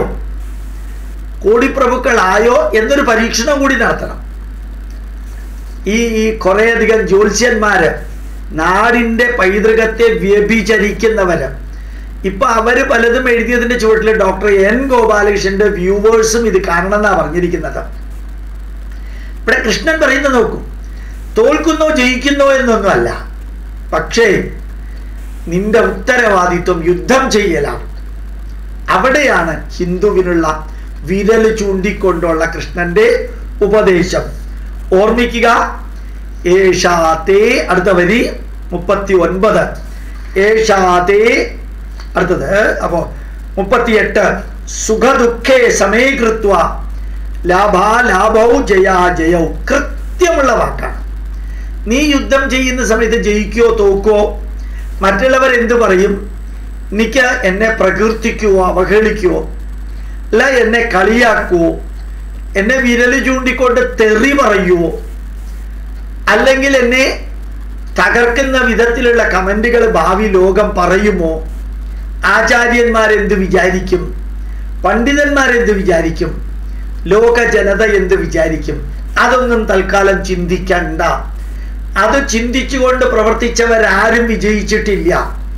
കോടിപ്രഭുക്കളായോ എന്നൊരു പരീക്ഷണം കൂടി നടത്തണം ഈ ഈ കുറേയധികം ജ്യോത്സ്യന്മാര് നാടിന്റെ പൈതൃകത്തെ വ്യഭിചരിക്കുന്നവര് ഇപ്പൊ അവര് പലതും എഴുതിയതിന്റെ ചുവട്ടിൽ ഡോക്ടർ എൻ ഗോപാലകൃഷ്ണന്റെ വ്യൂവേഴ്സും ഇത് കാണണം എന്നാ പറഞ്ഞിരിക്കുന്നത് ഇവിടെ കൃഷ്ണൻ പറയുന്നത് നോക്കൂ തോൽക്കുന്നോ ജയിക്കുന്നോ എന്നൊന്നുമല്ല പക്ഷേ നിന്റെ ഉത്തരവാദിത്വം യുദ്ധം ചെയ്യലാണ് അവിടെയാണ് ഹിന്ദുവിനുള്ള വിരൽ ചൂണ്ടിക്കൊണ്ടുള്ള കൃഷ്ണന്റെ ഉപദേശം ഓർമ്മിക്കുക ഏഷാത്തേ അടുത്ത വരി മുപ്പത്തി ഒൻപത് ഏഷാത്തേ അടുത്തത് അപ്പോ മുപ്പത്തിയെട്ട് സുഖദുഃഖേ സമീകൃത്വ ലാഭാലാഭവും ജയാ ജയവും കൃത്യമുള്ള വാക്കാണ് നീ യുദ്ധം ചെയ്യുന്ന സമയത്ത് ജയിക്കോ തോക്കോ മറ്റുള്ളവർ എന്തു പറയും എനിക്ക് എന്നെ പ്രകീർത്തിക്കുവോ അവഹേളിക്കുവോ അല്ല എന്നെ കളിയാക്കുവോ എന്നെ വിരൽ ചൂണ്ടിക്കൊണ്ട് തെറി പറയുവോ അല്ലെങ്കിൽ എന്നെ തകർക്കുന്ന വിധത്തിലുള്ള കമന്റുകൾ ഭാവി ലോകം പറയുമോ ആചാര്യന്മാരെന്ത് വിചാരിക്കും പണ്ഡിതന്മാരെന്ത് വിചാരിക്കും ലോക ജനത എന്ത് വിചാരിക്കും അതൊന്നും തൽക്കാലം ചിന്തിക്കണ്ട അത് ചിന്തിച്ചുകൊണ്ട് പ്രവർത്തിച്ചവരാരും വിജയിച്ചിട്ടില്ല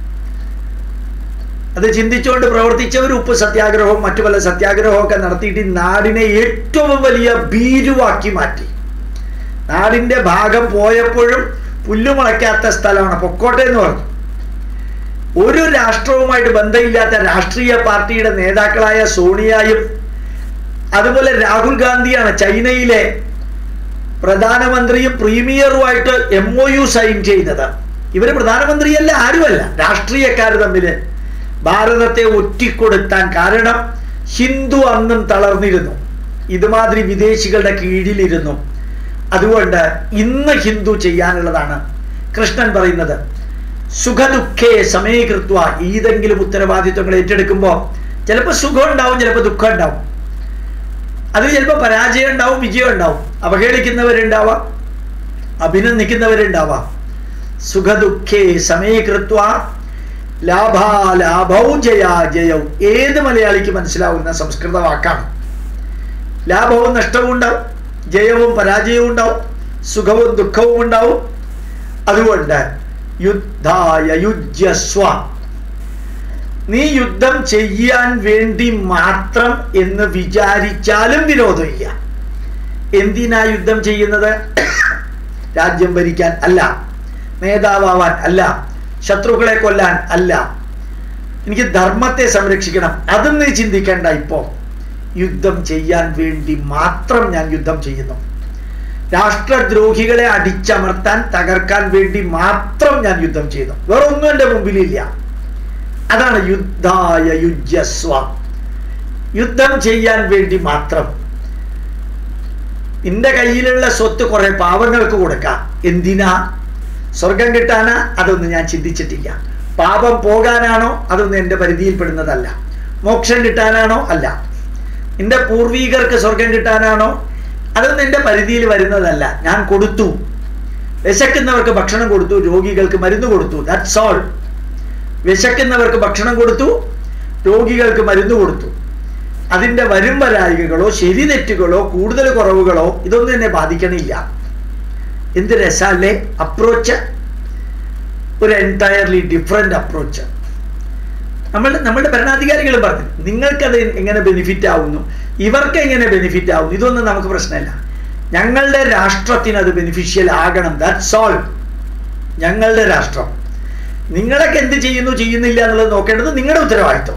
അത് ചിന്തിച്ചുകൊണ്ട് പ്രവർത്തിച്ചവർ ഉപ്പ് സത്യാഗ്രഹവും മറ്റു പല സത്യാഗ്രഹവും ഒക്കെ നടത്തിയിട്ട് ഈ നാടിനെ ഏറ്റവും വലിയ ഭീരുവാക്കി മാറ്റി നാടിന്റെ ഭാഗം പോയപ്പോഴും പുല്ലുമുളയ്ക്കാത്ത സ്ഥലമാണ് പൊക്കോട്ടെ എന്ന് പറഞ്ഞു ഒരു രാഷ്ട്രവുമായിട്ട് ബന്ധമില്ലാത്ത രാഷ്ട്രീയ പാർട്ടിയുടെ നേതാക്കളായ സോണിയായും അതുപോലെ രാഹുൽ ഗാന്ധിയാണ് ചൈനയിലെ പ്രധാനമന്ത്രിയും പ്രീമിയറുമായിട്ട് എം ഒ യു സൈൻ ചെയ്തത് ഇവര് പ്രധാനമന്ത്രിയല്ല ആരുമല്ല രാഷ്ട്രീയക്കാർ തമ്മിൽ ഭാരതത്തെ ഒറ്റിക്കൊടുത്താൻ കാരണം ഹിന്ദു അന്നും തളർന്നിരുന്നു ഇതുമാതിരി വിദേശികളുടെ കീഴിലിരുന്നു അതുകൊണ്ട് ഇന്ന് ഹിന്ദു ചെയ്യാനുള്ളതാണ് കൃഷ്ണൻ പറയുന്നത് സുഖദുഃഖേ സമീകൃത്വ ഏതെങ്കിലും ഉത്തരവാദിത്വങ്ങൾ ഏറ്റെടുക്കുമ്പോൾ ചിലപ്പോൾ സുഖം ഉണ്ടാവും ചിലപ്പോൾ ദുഃഖം ഉണ്ടാവും അത് ചിലപ്പോൾ പരാജയം ഉണ്ടാവും വിജയം ഉണ്ടാവും അവഹേളിക്കുന്നവരുണ്ടാവാം അഭിനന്ദിക്കുന്നവരുണ്ടാവാം സുഖദുഃഖേ സമീകൃത്വ ലാഭാലാഭവും ജയാ ജയവും ഏത് മലയാളിക്ക് മനസ്സിലാവുന്ന സംസ്കൃത വാക്കാണ് ലാഭവും നഷ്ടവും ഉണ്ടാവും ജയവും പരാജയവും ഉണ്ടാവും സുഖവും ദുഃഖവും ഉണ്ടാവും അതുകൊണ്ട് യുദ്ധായ യുജ്യസ്വ നീ യുദ്ധം ചെയ്യാൻ വേണ്ടി മാത്രം എന്ന് വിചാരിച്ചാലും വിരോധമില്ല എന്തിനാ യുദ്ധം ചെയ്യുന്നത് രാജ്യം ഭരിക്കാൻ അല്ല നേതാവാൻ അല്ല ശത്രുക്കളെ കൊല്ലാൻ അല്ല എനിക്ക് ധർമ്മത്തെ സംരക്ഷിക്കണം അതും നീ ചിന്തിക്കേണ്ട ഇപ്പോ യുദ്ധം ചെയ്യാൻ വേണ്ടി മാത്രം ഞാൻ യുദ്ധം ചെയ്യുന്നു രാഷ്ട്രദ്രോഹികളെ അടിച്ചമർത്താൻ തകർക്കാൻ വേണ്ടി മാത്രം ഞാൻ യുദ്ധം ചെയ്യുന്നു വേറെ ഒന്നും എൻ്റെ മുമ്പിലില്ല അതാണ് യുദ്ധായ യുജസ്വ യുദ്ധം ചെയ്യാൻ വേണ്ടി മാത്രം നിന്റെ കയ്യിലുള്ള സ്വത്ത് കുറെ പാവങ്ങൾക്ക് കൊടുക്കാം എന്തിനാ സ്വർഗം കിട്ടാനാ അതൊന്നും ഞാൻ ചിന്തിച്ചിട്ടില്ല പാപം പോകാനാണോ അതൊന്നും എൻ്റെ പരിധിയിൽപ്പെടുന്നതല്ല മോക്ഷം കിട്ടാനാണോ അല്ല നിന്റെ പൂർവീകർക്ക് സ്വർഗം കിട്ടാനാണോ അതൊന്നും എൻ്റെ പരിധിയിൽ വരുന്നതല്ല ഞാൻ കൊടുത്തു വിശക്കുന്നവർക്ക് ഭക്ഷണം കൊടുത്തു രോഗികൾക്ക് മരുന്ന് കൊടുത്തു ദാറ്റ്സ് ഓൾ വിശക്കുന്നവർക്ക് ഭക്ഷണം കൊടുത്തു രോഗികൾക്ക് മരുന്ന് കൊടുത്തു അതിൻ്റെ വരും വരായികകളോ ശരി തെറ്റുകളോ കൂടുതൽ കുറവുകളോ ഇതൊന്നും എന്നെ ബാധിക്കണില്ല എന്ത് രസല്ലേ അപ്രോച്ച് ഒരു എൻറ്റയർലി ഡിഫറെൻ്റ് അപ്രോച്ച് നമ്മൾ നമ്മളുടെ ഭരണാധികാരികൾ പറഞ്ഞു നിങ്ങൾക്കത് എങ്ങനെ ബെനിഫിറ്റ് ആവുന്നു ഇവർക്ക് എങ്ങനെ ബെനിഫിറ്റ് ആവുന്നു ഇതൊന്നും നമുക്ക് പ്രശ്നമില്ല ഞങ്ങളുടെ രാഷ്ട്രത്തിന് അത് ബെനിഫിഷ്യൽ ആകണം ദാറ്റ്സ് ഓൾ ഞങ്ങളുടെ രാഷ്ട്രം നിങ്ങളൊക്കെ എന്ത് ചെയ്യുന്നു ചെയ്യുന്നില്ല എന്നുള്ളത് നോക്കേണ്ടത് നിങ്ങളുടെ ഉത്തരവാദിത്വം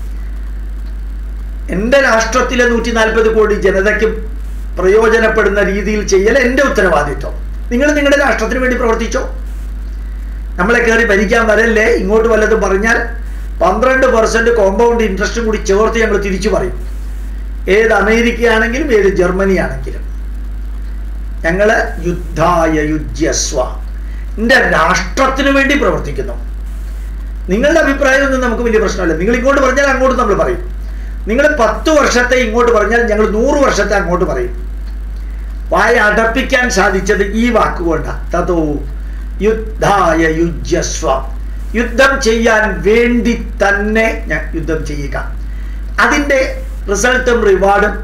എൻ്റെ രാഷ്ട്രത്തിലെ നൂറ്റി നാൽപ്പത് കോടി ജനതയ്ക്ക് പ്രയോജനപ്പെടുന്ന രീതിയിൽ ചെയ്യൽ എൻ്റെ ഉത്തരവാദിത്വം നിങ്ങൾ നിങ്ങളുടെ രാഷ്ട്രത്തിന് വേണ്ടി പ്രവർത്തിച്ചോ നമ്മളെ കയറി ഭരിക്കാൻ വരല്ലേ ഇങ്ങോട്ട് വല്ലതും പറഞ്ഞാൽ പന്ത്രണ്ട് പെർസെന്റ് കോമ്പൗണ്ട് ഇൻട്രസ്റ്റും കൂടി ചേർത്ത് ഞങ്ങൾ തിരിച്ചു പറയും ഏത് അമേരിക്ക ആണെങ്കിലും ഏത് ജർമ്മനി ആണെങ്കിലും ഞങ്ങള് യുദ്ധായ യുജ്യസ്വ എൻ്റെ രാഷ്ട്രത്തിന് വേണ്ടി പ്രവർത്തിക്കുന്നു നിങ്ങളുടെ അഭിപ്രായമൊന്നും നമുക്ക് വലിയ പ്രശ്നമല്ല നിങ്ങൾ ഇങ്ങോട്ട് പറഞ്ഞാൽ അങ്ങോട്ട് നമ്മൾ പറയും നിങ്ങൾ പത്ത് വർഷത്തെ ഇങ്ങോട്ട് പറഞ്ഞാൽ ഞങ്ങൾ നൂറ് വർഷത്തെ അങ്ങോട്ട് പറയും വായ അടപ്പിക്കാൻ സാധിച്ചത് ഈ വാക്കുകൊണ്ടാണ് തതോ യുദ്ധായ യുജ്യസ്വ യുദ്ധം ചെയ്യാൻ വേണ്ടി തന്നെ ഞാൻ യുദ്ധം ചെയ്യുക അതിൻ്റെ റിസൾട്ടും റിവാർഡും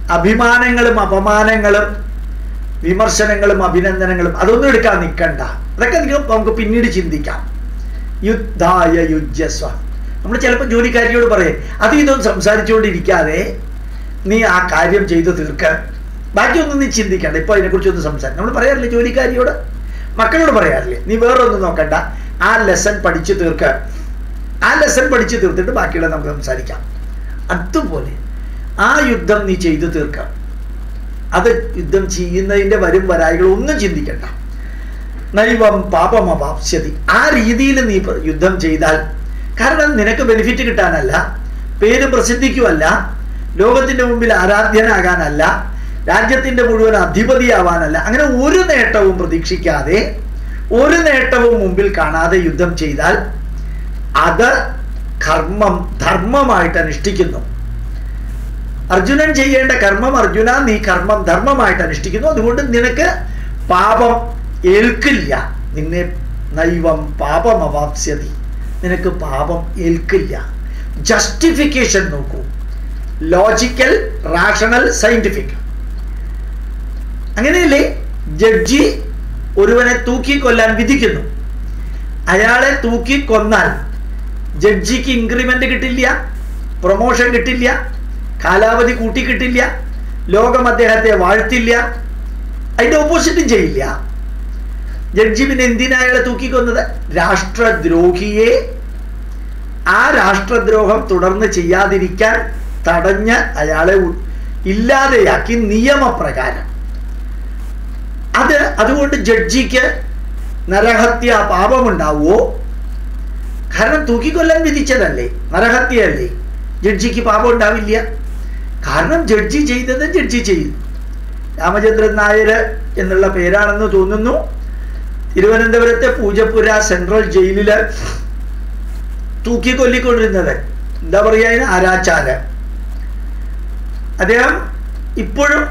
അഭിമാനങ്ങളും അപമാനങ്ങളും വിമർശനങ്ങളും അഭിനന്ദനങ്ങളും അതൊന്നും എടുക്കാൻ നിൽക്കണ്ട അതൊക്കെ നിങ്ങൾ നമുക്ക് പിന്നീട് ചിന്തിക്കാം യുദ്ധായ യുജസ്വ നമ്മൾ ചിലപ്പോൾ ജോലിക്കാരിയോട് പറയും അത് ഇതൊന്നും സംസാരിച്ചുകൊണ്ടിരിക്കാതെ നീ ആ കാര്യം ചെയ്തു തീർക്ക ബാക്കിയൊന്നും നീ ചിന്തിക്കണ്ട ഇപ്പോൾ അതിനെക്കുറിച്ചൊന്നും സംസാരിക്കും നമ്മൾ പറയാറില്ലേ ജോലിക്കാരിയോട് മക്കളോട് പറയാറില്ലേ നീ വേറൊന്നും നോക്കണ്ട ആ ലെസൺ പഠിച്ചു തീർക്ക ആ ലെസൺ പഠിച്ചു തീർത്തിട്ട് ബാക്കിയുള്ള നമുക്ക് സംസാരിക്കാം അതുപോലെ ആ യുദ്ധം നീ ചെയ്തു തീർക്കാം അത് യുദ്ധം ചെയ്യുന്നതിൻ്റെ വരും വരായികൾ ഒന്നും ചിന്തിക്കണ്ട നൈവം പാപമവാപ്സ്യതി ആ രീതിയിൽ നീ പ- യുദ്ധം ചെയ്താൽ കാരണം നിനക്ക് ബെനിഫിറ്റ് കിട്ടാനല്ല പേര് പ്രസിദ്ധിക്കുമല്ല ലോകത്തിന്റെ മുമ്പിൽ ആരാധ്യനാകാനല്ല രാജ്യത്തിന്റെ മുഴുവൻ അധിപതിയാവാനല്ല അങ്ങനെ ഒരു നേട്ടവും പ്രതീക്ഷിക്കാതെ ഒരു നേട്ടവും മുമ്പിൽ കാണാതെ യുദ്ധം ചെയ്താൽ അത് കർമ്മം ധർമ്മമായിട്ട് അനുഷ്ഠിക്കുന്നു അർജുനൻ ചെയ്യേണ്ട കർമ്മം അർജുന നീ കർമ്മം ധർമ്മമായിട്ട് അനുഷ്ഠിക്കുന്നു അതുകൊണ്ട് നിനക്ക് പാപം ഏൽക്കില്ല നിന്നെ നൈവം പാപം അവാപ്സ്യതി നിനക്ക് പാപം ഏൽക്കില്ല ജസ്റ്റിഫിക്കേഷൻ നോക്കൂ ലോജിക്കൽ റാഷണൽ സയന്റിഫിക് അങ്ങനെയല്ലേ ജഡ്ജി ഒരുവനെ തൂക്കിക്കൊല്ലാൻ വിധിക്കുന്നു അയാളെ തൂക്കിക്കൊന്നാൽ ജഡ്ജിക്ക് ഇൻക്രിമെന്റ് കിട്ടില്ല പ്രൊമോഷൻ കിട്ടില്ല കാലാവധി കൂട്ടി കിട്ടില്ല ലോകം അദ്ദേഹത്തെ വാഴ്ത്തില്ല അതിന്റെ ഓപ്പോസിറ്റും ചെയ്യില്ല ജഡ്ജി പിന്നെ എന്തിനാ അയാളെ തൂക്കിക്കൊന്നത് രാഷ്ട്രദ്രോഹിയെ ആ രാഷ്ട്രദ്രോഹം തുടർന്ന് ചെയ്യാതിരിക്കാൻ തടഞ്ഞ് അയാളെ ഉ- ഇല്ലാതെയാക്കി നിയമപ്രകാരം അത് അതുകൊണ്ട് ജഡ്ജിക്ക് നരഹത്യ പാപമുണ്ടാവുമോ കാരണം തൂക്കിക്കൊല്ലാൻ വിധിച്ചതല്ലേ നരഹത്യയല്ലേ ജഡ്ജിക്ക് പാപം ഉണ്ടാവില്ല കാരണം ജഡ്ജി ചെയ്തത് ജഡ്ജി ചെയ്തു രാമചന്ദ്രൻ നായർ എന്നുള്ള പേരാണെന്ന് തോന്നുന്നു തിരുവനന്തപുരത്തെ പൂജപ്പുര സെൻട്രൽ ജയിലില് തൂക്കിക്കൊല്ലിക്കൊണ്ടിരുന്നത് എന്താ പറയുക അതിന് ആരാച്ചാര് അദ്ദേഹം ഇപ്പോഴും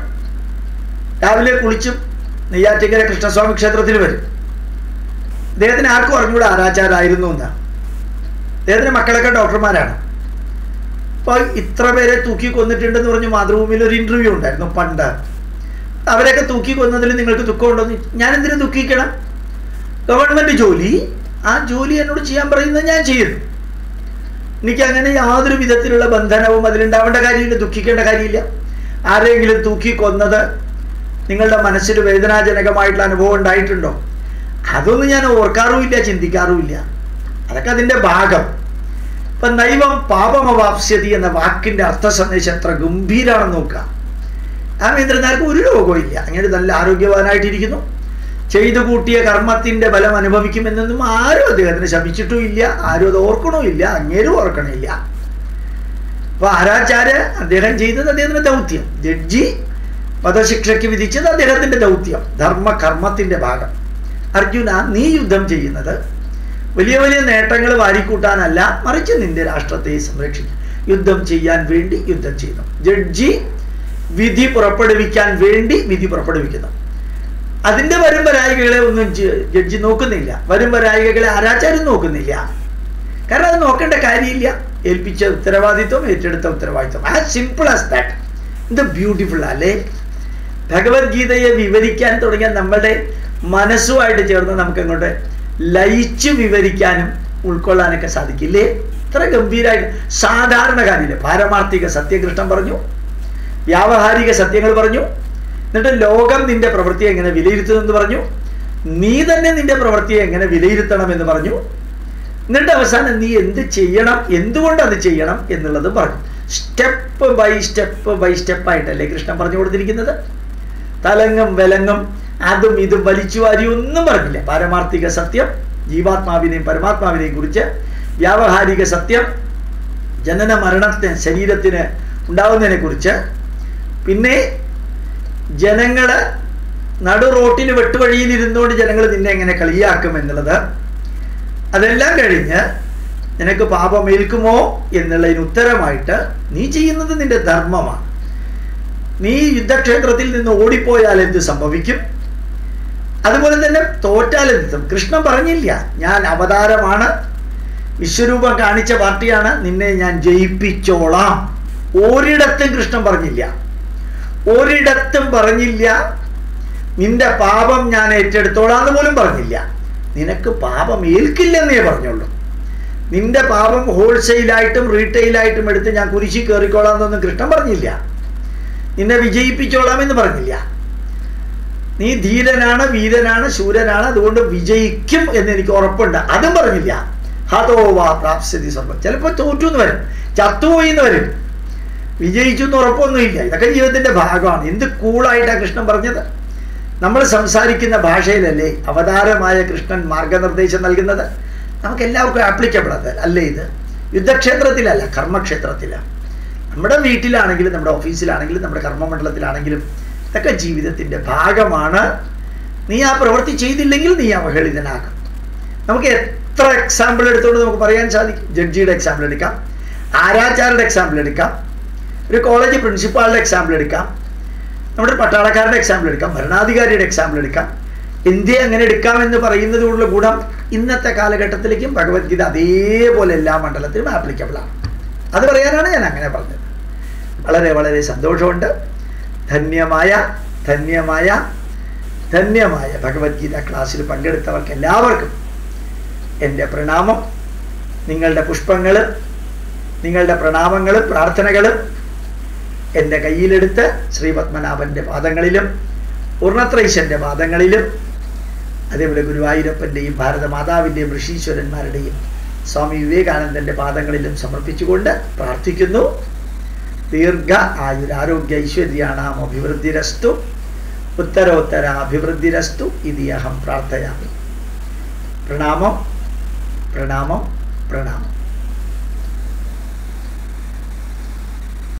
രാവിലെ കുളിച്ചും നെയ്യാറ്റിക്കര കൃഷ്ണസ്വാമി ക്ഷേത്രത്തിൽ വരും അദ്ദേഹത്തിന് ആർക്കും അറിഞ്ഞൂടെ ആരാച്ചാരായിരുന്നു എന്ന് അദ്ദേഹത്തിന്റെ മക്കളൊക്കെ ഡോക്ടർമാരാണ് അപ്പൊ ഇത്ര പേരെ തൂക്കി കൊന്നിട്ടുണ്ടെന്ന് പറഞ്ഞ് മാതൃഭൂമിയിൽ ഒരു ഇന്റർവ്യൂ ഉണ്ടായിരുന്നു പണ്ട് അവരെയൊക്കെ തൂക്കി കൊന്നതിൽ നിങ്ങൾക്ക് ദുഃഖമുണ്ടോ എന്ന് ഞാൻ എന്തിനു ദുഃഖിക്കണം ഗവൺമെന്റ് ജോലി ആ ജോലി എന്നോട് ചെയ്യാൻ പറയുന്നത് ഞാൻ ചെയ്യുന്നു എനിക്ക് അങ്ങനെ യാതൊരു വിധത്തിലുള്ള ബന്ധനവും അതിലുണ്ടാവേണ്ട കാര്യമില്ല ദുഃഖിക്കേണ്ട കാര്യമില്ല ആരെങ്കിലും തൂക്കി കൊന്നത് നിങ്ങളുടെ മനസ്സിൽ വേദനാജനകമായിട്ടുള്ള അനുഭവം ഉണ്ടായിട്ടുണ്ടോ അതൊന്നും ഞാൻ ഓർക്കാറുമില്ല ചിന്തിക്കാറുമില്ല അതൊക്കെ അതിൻ്റെ ഭാഗം ഇപ്പൊ നൈവം പാപമവാപ്സ്യതി എന്ന വാക്കിന്റെ അർത്ഥ സന്ദേശം എത്ര ഗംഭീരാണെന്ന് നോക്കുക രാമേന്ദ്രനാർക്ക് ഒരു രോഗവും ഇല്ല അങ്ങനെ നല്ല ആരോഗ്യവാനായിട്ടിരിക്കുന്നു ചെയ്തു കൂട്ടിയ കർമ്മത്തിന്റെ ബലം അനുഭവിക്കുമെന്നൊന്നും ആരും അദ്ദേഹത്തിന് ശപിച്ചിട്ടും ഇല്ല ആരും അത് ഓർക്കണോ ഇല്ല അങ്ങേരും ഓർക്കണില്ല അപ്പൊ ആരാച്ചാര് അദ്ദേഹം ചെയ്തത് അദ്ദേഹത്തിന്റെ ദൗത്യം ജഡ്ജി വധശിക്ഷയ്ക്ക് വിധിച്ചത് അദ്ദേഹത്തിന്റെ ദൗത്യം ധർമ്മ കർമ്മത്തിന്റെ ഭാഗം അർജുന നീ യുദ്ധം ചെയ്യുന്നത് വലിയ വലിയ നേട്ടങ്ങൾ വാരിക്കൂട്ടാനല്ല മറിച്ച് നിന്റെ രാഷ്ട്രത്തെ സംരക്ഷിക്കും യുദ്ധം ചെയ്യാൻ വേണ്ടി യുദ്ധം ചെയ്യുന്നു ജഡ്ജി വിധി പുറപ്പെടുവിക്കാൻ വേണ്ടി വിധി പുറപ്പെടുവിക്കുന്നു അതിന്റെ വരും വരായികകളെ ഒന്നും ജ- ജഡ്ജി നോക്കുന്നില്ല വരും വരായികകളെ ആരാച്ചാരും നോക്കുന്നില്ല കാരണം അത് നോക്കേണ്ട കാര്യമില്ല ഏൽപ്പിച്ച ഉത്തരവാദിത്വം ഏറ്റെടുത്ത ഉത്തരവാദിത്വം ആസ് സിമ്പിൾ ആസ് ദാറ്റ് ഇത് ബ്യൂട്ടിഫുൾ അല്ലേ ഭഗവത്ഗീതയെ വിവരിക്കാൻ തുടങ്ങിയ നമ്മുടെ മനസ്സുമായിട്ട് ചേർന്ന് നമുക്ക് അങ്ങോട്ട് ലയിച്ച് വിവരിക്കാനും ഉൾക്കൊള്ളാനൊക്കെ സാധിക്കില്ലേ ഇത്ര ഗംഭീരമായിട്ട് സാധാരണ കാര്യമില്ല പാരമാർത്ഥിക സത്യകൃഷ്ണൻ പറഞ്ഞു വ്യാവഹാരിക സത്യങ്ങൾ പറഞ്ഞു എന്നിട്ട് ലോകം നിന്റെ പ്രവൃത്തിയെ എങ്ങനെ വിലയിരുത്തുമെന്ന് പറഞ്ഞു നീ തന്നെ നിന്റെ പ്രവൃത്തിയെ എങ്ങനെ വിലയിരുത്തണം എന്ന് പറഞ്ഞു എന്നിട്ട് അവസാനം നീ എന്ത് ചെയ്യണം എന്തുകൊണ്ട് അത് ചെയ്യണം എന്നുള്ളത് പറഞ്ഞു step by step by step ആയിട്ടല്ലേ കൃഷ്ണൻ പറഞ്ഞു കൊടുത്തിരിക്കുന്നത് തലങ്ങും വിലങ്ങും അതും ഇതും വലിച്ചു വാരി ഒന്നും പറഞ്ഞില്ല പാരമാർത്ഥിക സത്യം ജീവാത്മാവിനെയും പരമാത്മാവിനെയും കുറിച്ച് വ്യാവഹാരിക സത്യം ജനന മരണത്തിന് ശരീരത്തിന് ഉണ്ടാവുന്നതിനെ കുറിച്ച് പിന്നെ ജനങ്ങള് നടു റോട്ടിൽ വെട്ടുവഴിയിൽ ഇരുന്നുകൊണ്ട് ജനങ്ങൾ നിന്നെ എങ്ങനെ കളിയാക്കും എന്നുള്ളത് അതെല്ലാം കഴിഞ്ഞ് നിനക്ക് പാപമേൽക്കുമോ എന്നുള്ളതിന് ഉത്തരമായിട്ട് നീ ചെയ്യുന്നത് നിന്റെ ധർമ്മമാണ് നീ യുദ്ധക്ഷേത്രത്തിൽ നിന്ന് ഓടിപ്പോയാൽ എന്ത് സംഭവിക്കും അതുപോലെ തന്നെ തോറ്റാൽ എന്ത് സംഭവിക്കും? കൃഷ്ണൻ പറഞ്ഞില്ല ഞാൻ അവതാരമാണ് വിശ്വരൂപം കാണിച്ച പാർട്ടിയാണ് നിന്നെ ഞാൻ ജയിപ്പിച്ചോളാം ഒരിടത്തും കൃഷ്ണൻ പറഞ്ഞില്ല ഒരിടത്തും പറഞ്ഞില്ല നിന്റെ പാപം ഞാൻ ഏറ്റെടുത്തോളാം എന്ന് പോലും പറഞ്ഞില്ല നിനക്ക് പാപം ഏൽക്കില്ലെന്നേ പറഞ്ഞുള്ളൂ നിന്റെ പാപം ഹോൾസെയിലായിട്ടും റീറ്റെയിലായിട്ടും എടുത്ത് ഞാൻ കുരിശി കയറിക്കോളാം എന്നൊന്നും കൃഷ്ണൻ പറഞ്ഞില്ല നിന്നെ വിജയിപ്പിച്ചോളാം എന്ന് പറഞ്ഞില്ല നീ ധീരനാണ് വീരനാണ് ശൂരനാണ് അതുകൊണ്ട് വിജയിക്കും എന്ന് എനിക്ക് ഉറപ്പുണ്ട് അതും പറഞ്ഞില്ല ഹതോ വാ പ്രാപ്സ്യതി സർവം ചിലപ്പോൾ തോറ്റു എന്ന് വരും ചത്തുപോയി എന്ന് വരും വിജയിച്ചു എന്ന് ഉറപ്പൊന്നുമില്ല ഇതൊക്കെ ജീവിതത്തിന്റെ ഭാഗമാണ് എന്ത് കൂളായിട്ടാണ് കൃഷ്ണൻ പറഞ്ഞത് നമ്മൾ സംസാരിക്കുന്ന ഭാഷയിലല്ലേ അവതാരമായ കൃഷ്ണൻ മാർഗനിർദ്ദേശം നൽകുന്നത് നമുക്ക് എല്ലാവർക്കും ആപ്ലിക്കബിൾ അത് അല്ലേ ഇത് യുദ്ധക്ഷേത്രത്തിലല്ല കർമ്മക്ഷേത്രത്തിലാണ് നമ്മുടെ വീട്ടിലാണെങ്കിലും നമ്മുടെ ഓഫീസിലാണെങ്കിലും നമ്മുടെ കർമ്മമണ്ഡലത്തിലാണെങ്കിലും ഇതൊക്കെ ജീവിതത്തിൻ്റെ ഭാഗമാണ് നീ ആ പ്രവൃത്തി ചെയ്തില്ലെങ്കിൽ നീ അവഹേളിതനാകും നമുക്ക് എത്ര എക്സാമ്പിൾ എടുത്തുകൊണ്ട് നമുക്ക് പറയാൻ സാധിക്കും ജഡ്ജിയുടെ എക്സാമ്പിൾ എടുക്കാം ആരാചാരുടെ എക്സാമ്പിൾ എടുക്കാം ഒരു കോളേജ് പ്രിൻസിപ്പാളുടെ എക്സാമ്പിൾ എടുക്കാം നമ്മുടെ പട്ടാളക്കാരുടെ എക്സാമ്പിൾ എടുക്കാം ഭരണാധികാരിയുടെ എക്സാമ്പിൾ എടുക്കാം ഇന്ത്യ അങ്ങനെ എടുക്കാം എന്ന് പറയുന്നതുകൊണ്ടുള്ള ഗുണം ഇന്നത്തെ കാലഘട്ടത്തിലേക്കും ഭഗവത്ഗീത അതേപോലെ എല്ലാ മണ്ഡലത്തിലും ആപ്ലിക്കബിൾ ആണ് അത് പറയാനാണ് ഞാൻ അങ്ങനെ പറഞ്ഞത് വളരെ വളരെ സന്തോഷമുണ്ട് ധന്യമായ ധന്യമായ ധന്യമായ ഭഗവത്ഗീത ക്ലാസ്സിൽ പങ്കെടുത്തവർക്ക് എല്ലാവർക്കും എൻ്റെ പ്രണാമം നിങ്ങളുടെ പുഷ്പങ്ങളും നിങ്ങളുടെ പ്രണാമങ്ങളും പ്രാർത്ഥനകളും എൻ്റെ കയ്യിലെടുത്ത് ശ്രീപത്മനാഭൻ്റെ പാദങ്ങളിലും പൂർണ്ണത്രൈശൻ്റെ പാദങ്ങളിലും അതേപോലെ ഗുരുവായൂരപ്പൻ്റെയും ഭാരതമാതാവിൻ്റെയും ഋഷീശ്വരന്മാരുടെയും സ്വാമി വിവേകാനന്ദൻ്റെ പാദങ്ങളിലും സമർപ്പിച്ചുകൊണ്ട് പ്രാർത്ഥിക്കുന്നു ദീർഘ ആയുരാരോഗ്യ ഐശ്വര്യാണാം അഭിവൃദ്ധിരസ്തു ഉത്തരോത്തര അഭിവൃദ്ധിരസ്തു ഇതി അഹം പ്രാർത്ഥയാമി പ്രണാമം പ്രണാമം പ്രണാമം